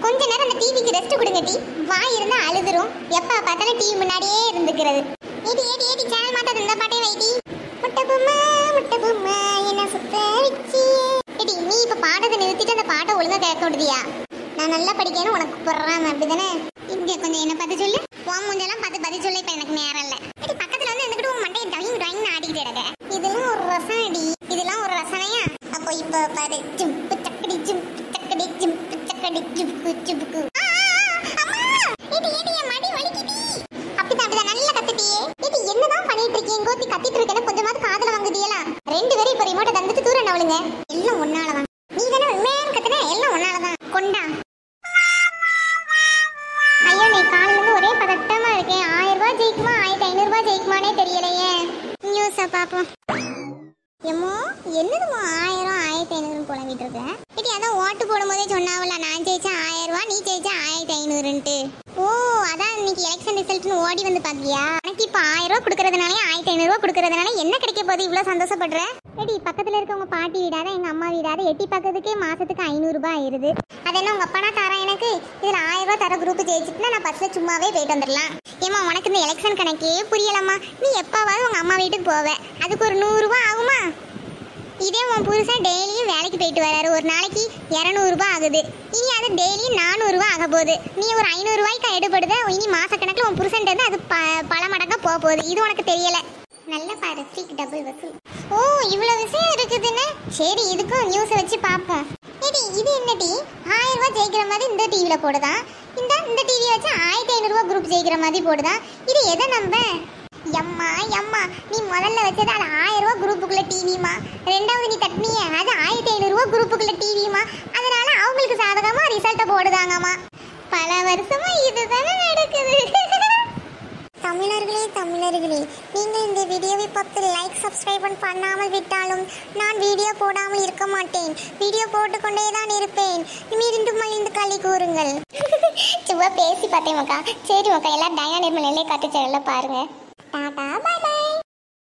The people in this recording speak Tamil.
கொஞ்ச நேரம் அந்த டிவிக்கு ரெஸ்ட் கொடுங்க டி வாய் இருந்தா அழுதுரும் எப்ப பார்த்தாலும் டிவி முன்னாடியே இருந்துக்கிறது ஏடி ஏடி ஏடி சேனல் மாத்த இந்த பாட்டே வைடி முட்டை பொம்மை முட்டை பொம்மை என்ன சுத்த வச்சியே ஏடி நீ இப்ப பாடத்தை நிறுத்திட்டு அந்த பாட்டை ஒழுங்கா கேட்க விடுதியா நான் நல்லா படிக்கணும் உனக்கு போடுறான் அப்படிதானே இங்க கொஞ்சம் என்ன பார்த்து சொல்லு உன் மூஞ்செல்லாம் பார்த்து பதில் சொல்ல இப்ப எனக்கு நேரம் இல்ல ஏடி பக்கத்துல வந்து இருந்துக்கிட்டு உன் மண்டையை டாயிங் டாயிங் ஆடிக்கிட்டு கிடக்க இதெல்லாம் ஒரு ரசம் அடி இதெல்லாம் ஒரு ரசனையா அப்போ இப்போ பாரு ஜிம்பு சக்கடி ஜிம்பு சக்கடி ஜிம்பு சக்கடி ஜிம்பு ஜிம்புக்கு ஆ, ஆ, ஆ, அம்மா ஏடி ஏடி என் மடி வலிக்குது அப்படிதான் அப்படிதான் நல்லா கத்துட்டியே ஏடி என்னதான் பண்ணிட்டு இருக்கீங்க கோத்தி கத்திட்டு இருக்கேன்னு கொஞ்சமாவது காதுல வாங்குதியலா ரெண்டு பேரும் இப்ப ரிமோட்டை தந்துட்டு தூரம் நவளுங்க எல்லாம் ஒன்னாலதான் நீ தானே உண்மையான கத்துன எல்லாம் ஒன்னாலதான் கொண்டா ஐயோ நீ காலையில இருந்து ஒரே பதட்டமா இருக்கேன் ஆயிரம் ரூபாய் ஜெயிக்குமா ஆயிரத்தி ஐநூறு ரூபாய் ஜெயிக்குமானே தெரியலையே நியூஸ பாப்போம் எம்மோ என்னதுமா ஆயிரம் ஆயிரத்தி ஐநூறு புலம்பிட்டு இருக்க இடி அதான் ஓட்டு போடும்போதே சொன்னாவல நான் ஜெயிச்சா ஆயிரம் ரூபாய் நீ ஜெயிச்சா ஆயிரத்தி ஐநூறுன்ட்டு ஓ அதான் இன்னைக்கு எலெக்ஷன் ரிசல்ட்னு ஓடி வந்து பாத்தியா எனக்கு இப்ப ஆயிரம் ரூபாய் கொடுக்கறதுனால ஆயிரத்தி ஐநூறு ரூபாய் கொடுக்கறதுனால என்ன கிடைக்க போகுது இவ்வளவு சந்தோஷப்படுற எடி பக்கத்துல இருக்கவங்க பாட்டி வீடாத எங்க அம்மா வீடாத எட்டி பார்க்கறதுக்கே மாசத்துக்கு ஐநூறு ரூபாய் ஆயிருது அது என்ன உங்க அப்பனா தரேன் எனக்கு இதுல ஆயிரம் ரூபாய் தர குரூப் ஜெயிச்சுட்டுனா நான் பஸ்ல சும்மாவே போயிட்டு வந்துடலாம் ஏமா உனக்கு இந்த எலெக்ஷன் கணக்கே புரியலம்மா நீ எப்பாவது உங்க அம்மா வீட்டுக்கு போவ அதுக்கு ஒரு நூறு ரூபாய் ஆகுமா இதே உன் புருஷன் டெய்லியும் வேலைக்கு போயிட்டு வராரு ஒரு நாளைக்கு இரநூறுபா ஆகுது இனி அது டெய்லியும் நானூறுபா ஆக போகுது நீ ஒரு ஐநூறுரூவாய்க்கு எடுபடுத இனி மாசக்கணக்கில் உன் புருஷன் இருந்து அது ப பல மடங்கா போக போகுது இது உனக்கு தெரியல நல்ல பாரு ஃப்ரீக்கு டபுள் வசூல் ஓ இவ்வளோ விஷயம் இருக்குதுன்னு சரி இதுக்கும் நியூஸை வச்சு பார்ப்போம் இது இது என்ன டி ஆயிரம் ரூபாய் ஜெயிக்கிற மாதிரி இந்த டிவியில் போடுதான் இந்த இந்த டிவியை வச்சு ஆயிரத்தி ஐநூறுரூவா குரூப் ஜெயிக்கிற மாதிரி போடுதான் இது எதை நம்ப எம்மா எம்மா நீ முதல்ல வச்சது அது ஆயிரம் ரூபாய் குரூப்புக்குள்ள டிவிமா ரெண்டாவது நீ தட்டினிய அது ஆயிரத்தி ஐநூறு ரூபாய் குரூப்புக்குள்ள டிவிமா அதனால அவங்களுக்கு சாதகமா ரிசல்ட்டை போடுதாங்கம்மா பல வருஷமா இதுதானே நடக்குது தமிழர்களே தமிழர்களே நீங்கள் இந்த வீடியோவை பார்த்து லைக் சப்ஸ்கிரைப் பண்ணாமல் விட்டாலும் நான் வீடியோ போடாமல் இருக்க மாட்டேன் வீடியோ போட்டுக்கொண்டே தான் இருப்பேன் மீண்டும் மகிழ்ந்து களி கூறுங்கள் சும்மா பேசி பார்த்தேன் மக்கா சரி மக்கா எல்லாம் டயா நிர்மல் நிலையை காட்டு சேனல்ல பாருங்க டாடா பாய் பாய்